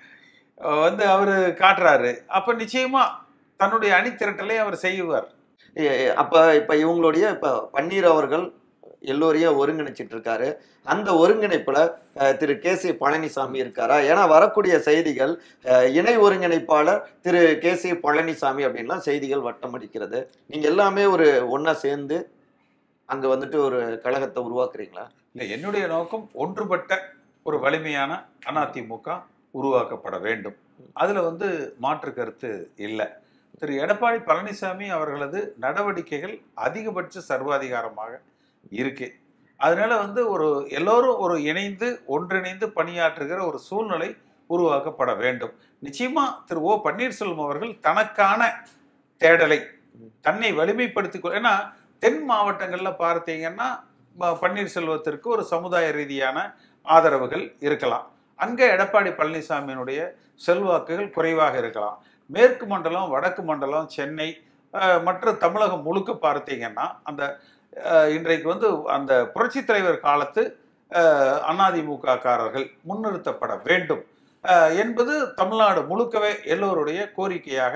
வந்து அவரு காட்டுறாரு அப்ப நிச்சயமா தன்னுடைய அணிதிரட்டலை அவர் செய்வார் ஏ- ஏ, அப்ப இப்ப இவங்களுடைய இப்ப பன்னீர் அவர்கள் எல்லோரையும் ஒருங்கிணைச்சிட்டு இருக்காரு அந்த ஒருங்கிணைப்புல அஹ், திரு கே சி பழனிசாமி இருக்காரா ஏன்னா வரக்கூடிய செய்திகள் அஹ், இணை ஒருங்கிணைப்பாளர் திரு கே சி பழனிசாமி அப்படின்லாம் செய்திகள் வட்டம் அடிக்கிறது நீங்க எல்லாமே ஒரு ஒண்ணா சேர்ந்து அங்க வந்துட்டு ஒரு கழகத்தை உருவாக்குறீங்களா இல்லை என்னுடைய நோக்கம் ஒன்றுபட்ட ஒரு வலிமையான அதிமுக உருவாக்கப்பட வேண்டும் அதுல வந்து மாற்று கருத்து இல்லை திரு எடப்பாடி பழனிசாமி அவர்களது நடவடிக்கைகள் அதிகபட்ச சர்வாதிகாரமாக இருக்கு அதனால வந்து ஒரு எல்லோரும் ஒரு இணைந்து ஒன்றிணைந்து பணியாற்றுகிற ஒரு சூழ்நிலை உருவாக்கப்பட வேண்டும் நிச்சயமா திரு ஓ பன்னீர்செல்வம் அவர்கள் தனக்கான தேடலை தன்னை வலிமைப்படுத்திக் கொள் ஏன்னா தென் மாவட்டங்கள்ல பார்த்தீங்கன்னா ப- பன்னீர்செல்வத்திற்கு ஒரு சமுதாய ரீதியான ஆதரவுகள் இருக்கலாம் அங்க எடப்பாடி பழனிசாமியினுடைய செல்வாக்குகள் குறைவாக இருக்கலாம் மேற்கு மண்டலம் வடக்கு மண்டலம் சென்னை அஹ், மற்ற தமிழகம் முழுக்க பார்த்தீங்கன்னா அந்த அஹ், இன்றைக்கு வந்து அந்த புரட்சித் தலைவர் காலத்து அஹ், அதிமுக காரர்கள் முன்னிறுத்தப்பட வேண்டும் அஹ், என்பது தமிழ்நாடு முழுக்கவே எல்லோருடைய கோரிக்கையாக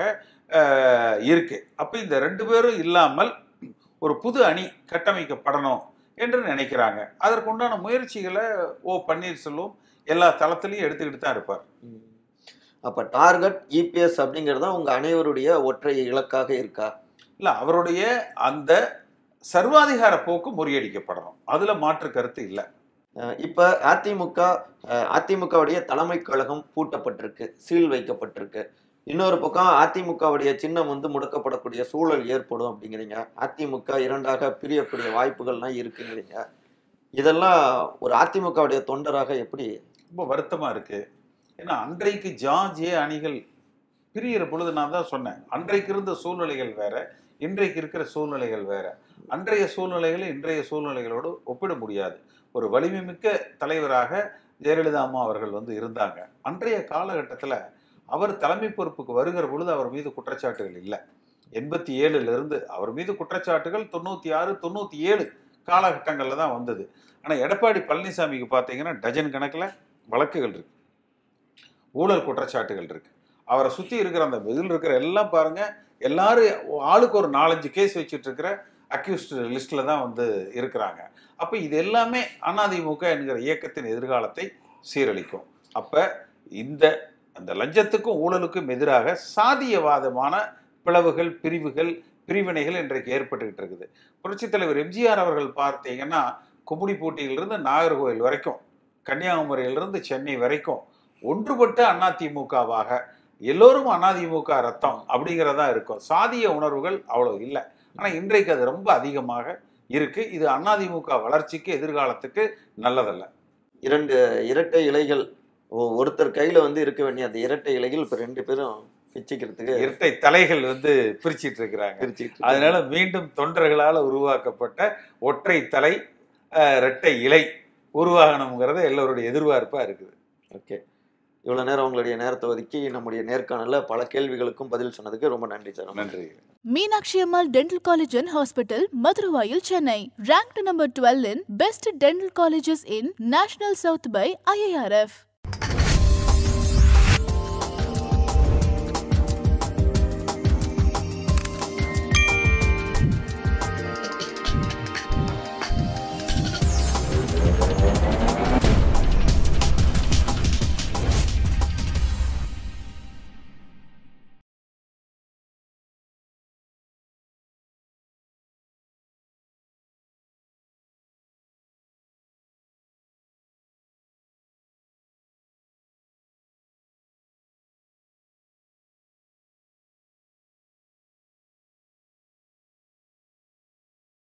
அஹ், இருக்கு அப்ப இந்த ரெண்டு பேரும் இல்லாமல் ஒரு புது அணி கட்டமைக்கப்படணும் என்று நினைக்கிறாங்க அதற்குண்டான முயற்சிகளை ஓ பன்னீர்செல்வம் எல்லா தளத்திலையும் எடுத்துக்கிட்டு தான் இருப்பார் ம். அப்ப டார்கெட் இபிஎஸ் அப்படிங்கிறது தான் உங்க அனைவருடைய ஒற்றை இலக்காக இருக்கா இல்ல அவருடைய அந்த சர்வாதிகார போக்கு முறியடிக்கப்படணும் அதுல மாற்று கருத்து இல்லை அஹ் இப்ப அதிமுக அஹ் அதிமுகவுடைய தலைமை கழகம் பூட்டப்பட்டிருக்கு சீல் வைக்கப்பட்டிருக்கு இன்னொரு பக்கம் அதிமுகவுடைய சின்னம் வந்து முடக்கப்படக்கூடிய சூழல் ஏற்படும் அப்படிங்கிறீங்க அதிமுக இரண்டாக பிரியக்கூடிய வாய்ப்புகள்லாம் இருக்குங்கிறீங்க இதெல்லாம் ஒரு அதிமுகவுடைய தொண்டராக எப்படி ரொம்ப வருத்தமா இருக்கு ஏன்னா அன்றைக்கு ஜார்ஜ் ஏ அணிகள் பிரியிற பொழுது நான் தான் சொன்னேன் அன்றைக்கு இருந்த சூழ்நிலைகள் வேற இன்றைக்கு இருக்கிற சூழ்நிலைகள் வேற அன்றைய சூழ்நிலைகளை இன்றைய சூழ்நிலைகளோடு ஒப்பிட முடியாது ஒரு வலிமை மிக்க தலைவராக ஜெயலலிதா அம்மா அவர்கள் வந்து இருந்தாங்க அன்றைய காலகட்டத்தில் அவர் தலைமை பொறுப்புக்கு வருகிற பொழுது அவர் மீது குற்றச்சாட்டுகள் இல்லை எண்பத்தி ஏழுல இருந்து அவர் மீது குற்றச்சாட்டுகள் தொண்ணூத்தி ஆறு தொண்ணூத்தி ஏழு காலகட்டங்களில் தான் வந்தது ஆனால் எடப்பாடி பழனிசாமிக்கு பார்த்தீங்கன்னா டஜன் கணக்கில் வழக்குகள் இருக்கு ஊழல் குற்றச்சாட்டுகள் இருக்கு அவரை சுற்றி இருக்கிற அந்த இதில் இருக்கிற எல்லாம் பாருங்க எல்லாரும் ஆளுக்கு ஒரு நாலஞ்சு கேஸ் வச்சுட்டு இருக்கிற அக்யூஸ்ட் லிஸ்ட்ல தான் வந்து இருக்கிறாங்க அப்போ இது எல்லாமே அதிமுக என்கிற இயக்கத்தின் எதிர்காலத்தை சீரழிக்கும் அப்ப இந்த அந்த லஞ்சத்துக்கும் ஊழலுக்கும் எதிராக சாதியவாதமான பிளவுகள் பிரிவுகள் பிரிவினைகள் இன்றைக்கு ஏற்பட்டுக்கிட்டு இருக்குது புரட்சித் தலைவர் எம்ஜிஆர் அவர்கள் பார்த்தீங்கன்னா கும்புடி போட்டியிலிருந்து நாகர்கோவில் வரைக்கும் கன்னியாகுமரியிலிருந்து சென்னை வரைக்கும் ஒன்றுபட்ட அதிமுகவாக எல்லோரும் அதிமுக ரத்தம் அப்படிங்கிறதா இருக்கும் சாதிய உணர்வுகள் அவ்வளோ இல்லை ஆனால் இன்றைக்கு அது ரொம்ப அதிகமாக இருக்கு இது அதிமுக வளர்ச்சிக்கு எதிர்காலத்துக்கு நல்லதல்ல இரண்டு இரட்டை இலைகள் ஒ- ஒருத்தர் கையில வந்து இருக்க வேண்டிய அந்த இரட்டை இலைகள் இப்ப ரெண்டு பேரும் பிச்சுக்கிறதுக்கு இரட்டை தலைகள் வந்து பிரிச்சிட்டு இருக்கிறாங்க பிரிச்சுக்கிட்டு இருக்காங்க. அதனால மீண்டும் தொண்டர்களால் உருவாக்கப்பட்ட ஒற்றை தலை அஹ், இரட்டை இலை உருவாகணுங்கிறது எல்லோருடைய எதிர்பார்ப்பா இருக்குது ஓகே இவ்வளவு நேரம் உங்களுடைய நேரத்தை ஒதுக்கி நம்முடைய நேர்காணல்ல பல கேள்விகளுக்கும் பதில் சொன்னதுக்கு ரொம்ப நன்றி சார் நன்றி Meenakshi Ammal Dental College and Hospital, Maduravayil, Chennai. Ranked number 12 in Best Dental Colleges in National South by IIRF.